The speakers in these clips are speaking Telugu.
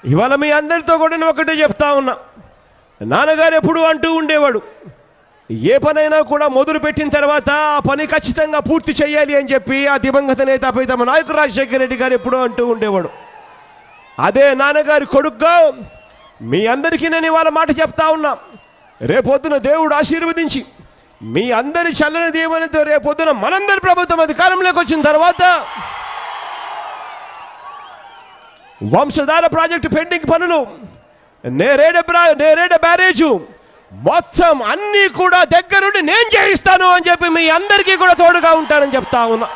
ఇవాళ మీ అందరితో కూడా నేను ఒకటే చెప్తా ఉన్నా నాన్నగారు ఎప్పుడు అంటూ ఉండేవాడు ఏ పనైనా కూడా మొదలు పెట్టిన తర్వాత ఆ పని ఖచ్చితంగా పూర్తి చేయాలి అని చెప్పి ఆ దివంగత నేత ప్రీతమ నాయకుడు రాజశేఖర రెడ్డి గారు ఎప్పుడూ అంటూ ఉండేవాడు అదే నాన్నగారి కొడుకుగా మీ అందరికీ నేను ఇవాళ మాట చెప్తా ఉన్నా రేపొద్దున దేవుడు ఆశీర్వదించి మీ అందరి చల్లని దీవెనతో రేపొద్దున మనందరి ప్రభుత్వం అధికారంలోకి వచ్చిన తర్వాత వంశధార ప్రాజెక్టు పెండింగ్ పనులు నేరేడ బ్రా- నేరేడ బ్యారేజు మొత్తం అన్నీ కూడా దగ్గరుండి నేను చేయిస్తాను అని చెప్పి మీ అందరికీ కూడా తోడుగా ఉంటానని చెప్తా ఉన్నా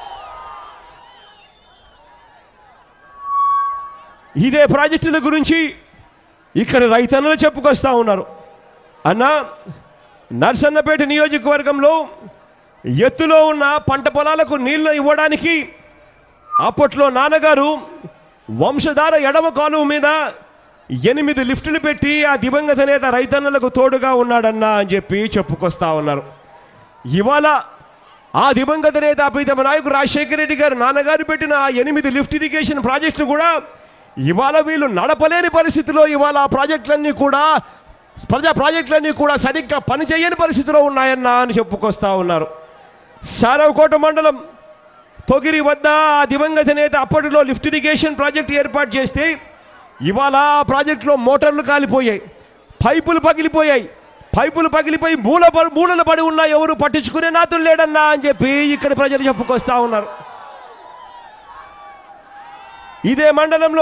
ఇదే ప్రాజెక్టుల గురించి ఇక్కడ రైతన్నలు చెప్పుకొస్తా ఉన్నారు అన్నా నర్సన్నపేట నియోజకవర్గంలో ఎత్తులో ఉన్న పంట పొలాలకు నీళ్లు ఇవ్వడానికి అప్పట్లో నాన్నగారు వంశధార ఎడమ కాలువ మీద ఎనిమిది లిఫ్టులు పెట్టి ఆ దివంగత నేత రైతన్నలకు తోడుగా ఉన్నాడన్నా అని చెప్పి చెప్పుకొస్తా ఉన్నారు ఇవాళ ఆ దివంగత నేత ప్రీతమ నాయకుడు రాజశేఖర రెడ్డి గారు నాన్నగారు పెట్టిన ఆ ఎనిమిది లిఫ్ట్ ఇరిగేషన్ ప్రాజెక్టులు కూడా ఇవాళ వీళ్ళు నడపలేని పరిస్థితిలో ఇవాళ ఆ ప్రాజెక్టులన్నీ కూడా ప్రజా ప్రాజెక్టులన్నీ కూడా సరిగ్గా పనిచేయని పరిస్థితిలో ఉన్నాయన్నా అని చెప్పుకొస్తా ఉన్నారు సారవకోట మండలం తొగిరి వద్ద ఆ దివంగత నేత అప్పటిలో లిఫ్ట్ ఇరిగేషన్ ప్రాజెక్ట్ ఏర్పాటు చేస్తే ఇవాళ ఆ ప్రాజెక్టులో మోటార్లు కాలిపోయాయి పైపులు పగిలిపోయాయి పైపులు పగిలిపోయి మూల ప- మూలలు పడి ఉన్నా ఎవరు పట్టించుకునే నాతులు లేడన్నా అని చెప్పి ఇక్కడ ప్రజలు చెప్పుకొస్తా ఉన్నారు ఇదే మండలంలో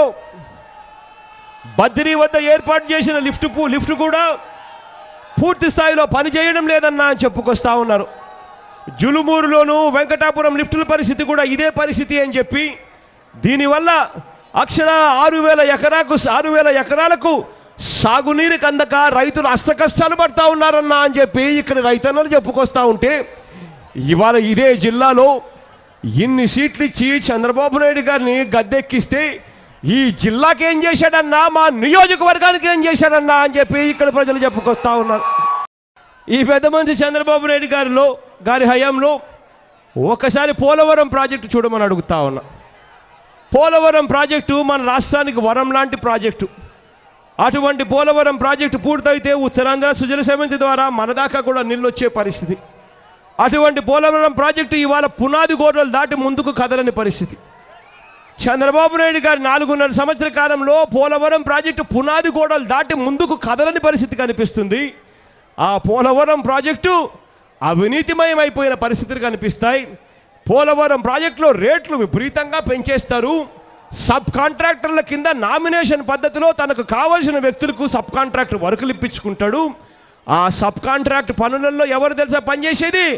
బద్రి వద్ద ఏర్పాటు చేసిన లిఫ్ట్ పు- లిఫ్ట్ కూడా పూర్తి స్థాయిలో పనిచేయడం లేదన్నా అని చెప్పుకొస్తా ఉన్నారు జులుమూరులోను వెంకటాపురం లిఫ్టుల పరిస్థితి కూడా ఇదే పరిస్థితి అని చెప్పి దీనివల్ల అక్షర ఆరు వేల ఎకరాకు ఆరు వేల ఎకరాలకు సాగునీరు కందక రైతులు అష్టకష్టాలు పడతా ఉన్నారన్నా అని చెప్పి ఇక్కడ రైతన్నలు చెప్పుకొస్తా ఉంటే ఇవాళ ఇదే జిల్లాలో ఇన్ని సీట్లు ఇచ్చి చంద్రబాబు నాయుడు గారిని గద్దెక్కిస్తే ఈ జిల్లాకి ఏం చేశాడన్నా మా నియోజకవర్గానికి ఏం చేశాడన్నా అని చెప్పి ఇక్కడ ప్రజలు చెప్పుకొస్తా ఉన్నారు ఈ పెద్ద మనిషి చంద్రబాబు నాయుడు గారిలో గారి హయాంలో ఒకసారి పోలవరం ప్రాజెక్టు చూడమని అడుగుతా ఉన్నా పోలవరం ప్రాజెక్టు మన రాష్ట్రానికి వరం లాంటి ప్రాజెక్టు అటువంటి పోలవరం ప్రాజెక్టు పూర్తయితే ఉత్తరాంధ్ర సుజల సమితి ద్వారా మన దాకా కూడా నీళ్ళు వచ్చే పరిస్థితి అటువంటి పోలవరం ప్రాజెక్టు ఇవాళ పునాది గోడలు దాటి ముందుకు కదలని పరిస్థితి చంద్రబాబు నాయుడు గారి నాలుగున్నర సంవత్సర కాలంలో పోలవరం ప్రాజెక్టు పునాది గోడలు దాటి ముందుకు కదలని పరిస్థితి కనిపిస్తుంది ఆ పోలవరం ప్రాజెక్టు అవినీతిమయమైపోయిన పరిస్థితులు కనిపిస్తాయి పోలవరం ప్రాజెక్టులో రేట్లు విపరీతంగా పెంచేస్తారు సబ్ కాంట్రాక్టర్ల కింద నామినేషన్ పద్ధతిలో తనకు కావలసిన వ్యక్తులకు సబ్ కాంట్రాక్టర్ వర్కులు ఇప్పించుకుంటాడు ఆ సబ్ కాంట్రాక్ట్ పనులలో ఎవరు తెలుసా పనిచేసేది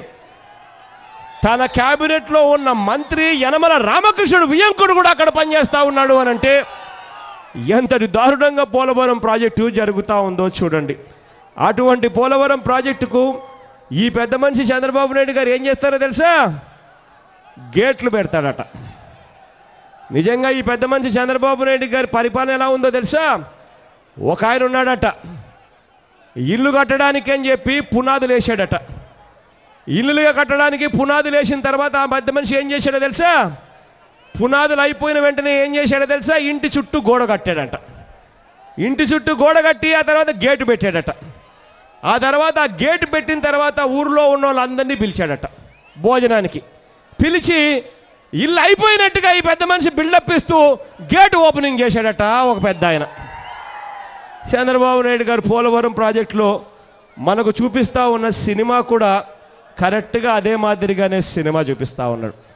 తన క్యాబినెట్లో ఉన్న మంత్రి యనమల రామకృష్ణుడు వియంకుడు కూడా అక్కడ పనిచేస్తా ఉన్నాడు అని అంటే ఎంతటి దారుణంగా పోలవరం ప్రాజెక్టు జరుగుతూ ఉందో చూడండి అటువంటి పోలవరం ప్రాజెక్టుకు ఈ పెద్ద మనిషి చంద్రబాబు నాయుడు గారు ఏం చేస్తారో తెలుసా గేట్లు పెడతాడట నిజంగా ఈ పెద్ద మనిషి చంద్రబాబు నాయుడు గారి పరిపాలన ఎలా ఉందో తెలుసా ఒక ఆయన ఉన్నాడట ఇల్లు కట్టడానికి అని చెప్పి పునాదులు వేసాడట ఇల్లులుగా కట్టడానికి పునాదులు వేసిన తర్వాత ఆ పెద్ద మనిషి ఏం చేశాడో తెలుసా పునాదులు అయిపోయిన వెంటనే ఏం చేశాడో తెలుసా ఇంటి చుట్టూ గోడ కట్టాడట ఇంటి చుట్టూ గోడ కట్టి ఆ తర్వాత గేటు పెట్టాడట ఆ తర్వాత ఆ గేటు పెట్టిన తర్వాత ఊర్లో ఉన్న వాళ్ళందరినీ పిలిచాడట భోజనానికి పిలిచి ఇల్లు అయిపోయినట్టుగా ఈ పెద్ద మనిషి బిల్డప్ ఇస్తూ గేట్ ఓపెనింగ్ చేశాడట ఒక పెద్ద ఆయన చంద్రబాబు నాయుడు గారు పోలవరం ప్రాజెక్టులో మనకు చూపిస్తా ఉన్న సినిమా కూడా కరెక్ట్గా అదే మాదిరిగానే సినిమా చూపిస్తా ఉన్నాడు